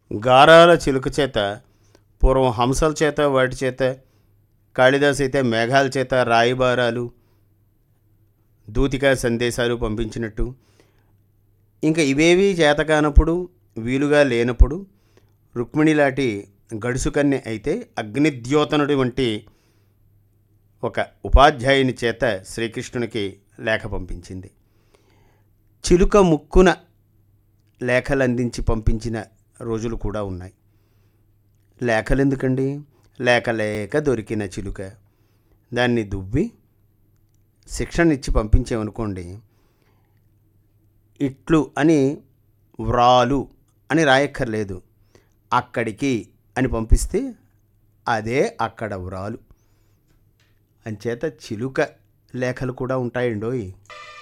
గారాల చిలుక చేత పూర్వం హంసల చేత వాటి చేత కాళిదాస్ అయితే మేఘాల చేత రాయిబారాలు దూతిక సందేశాలు పంపించినట్టు ఇంకా ఇవేవి చేతకానప్పుడు వీలుగా లేనప్పుడు రుక్మిణి లాంటి గడుసుకన్య అయితే అగ్నిద్యోతనుడి వంటి ఒక ఉపాధ్యాయుని చేత శ్రీకృష్ణునికి లేఖ పంపించింది చిలుక ముక్కున లేఖలు అందించి పంపించిన రోజులు కూడా ఉన్నాయి లేఖలు ఎందుకండి లేక లేక దొరికిన చిలుక దాన్ని దువ్వి శిక్షణ ఇచ్చి పంపించామనుకోండి ఇట్లు అని వ్రాలు అని రాయక్కర్లేదు అక్కడికి అని పంపిస్తే అదే అక్కడ వ్రాలు అంచేత చిలుక లేఖలు కూడా ఉంటాయండోయ్